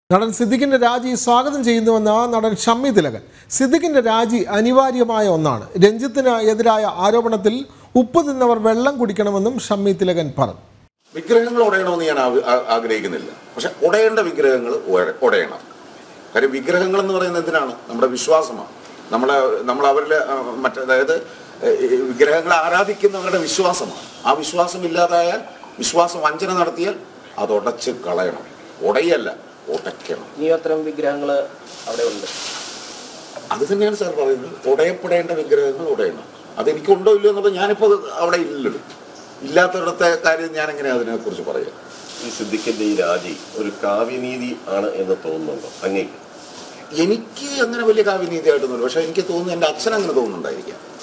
നടൻ സിദ്ദിഖിന്റെ രാജി സ്വാഗതം ചെയ്യുന്നുവെന്ന നടൻ ഷമ്മി തിലകൻ സിദ്ദിഖിന്റെ രാജി അനിവാര്യമായ ഒന്നാണ് രഞ്ജിത്തിന് എതിരായ ആരോപണത്തിൽ ഉപ്പ് തിന്നവർ വെള്ളം കുടിക്കണമെന്നും ഷമ്മി തിലകൻ പറഞ്ഞു വിഗ്രഹങ്ങൾ ഉടയണമെന്ന് ഞാൻ ആവ- ആ- ആഗ്രഹിക്കുന്നില്ല പക്ഷെ ഉടയേണ്ട വിഗ്രഹങ്ങൾ ഉട- ഉടയണം കാര്യം വിഗ്രഹങ്ങൾ എന്ന് പറയുന്നത് എന്തിനാണ് നമ്മുടെ വിശ്വാസമാണ് നമ്മളെ നമ്മൾ അവരിലെ ആ, മറ്റേ അതായത് ഏ, ഈ വിഗ്രഹങ്ങളെ ആരാധിക്കുന്നവരുടെ വിശ്വാസമാണ് ആ വിശ്വാസം ഇല്ലാതായാൽ വിശ്വാസ വഞ്ചന നടത്തിയാൽ അത് ഉടച്ച് കളയണം ഉടയല്ല ഉടയ്ക്കണം ഇനിയും അത്തരം വിഗ്രഹങ്ങൾ അവിടെ ഉണ്ട് അത് തന്നെയാണ് സാർ പറയുന്നത് ഉടയപ്പെടേണ്ട വിഗ്രഹങ്ങൾ ഉടയണം അതെനിക്കുണ്ടോ ഇല്ലയോ എന്നുള്ളത് ഞാനിപ്പോൾ അവിടെ ഇല്ലല്ലോ ഇല്ലാത്തയിടത്തെ കാര്യം ഞാൻ എങ്ങനെയാണ് അതിനെക്കുറിച്ച് പറയുക ഈ സിദ്ദിഖിന്റെ ഈ രാജി ഒരു കാവ്യനീതി ആണ് എന്ന് തോന്നുന്നുണ്ടോ അങ്ങേക്ക് എനിക്ക് അങ്ങനെ വലിയ കാവ്യനീതിയായിട്ടൊന്നുമില്ല പക്ഷെ എനിക്ക് തോന്നുന്നു എൻ്റെ അച്ഛൻ അങ്ങനെ തോന്നുന്നുണ്ടായിരിക്കാം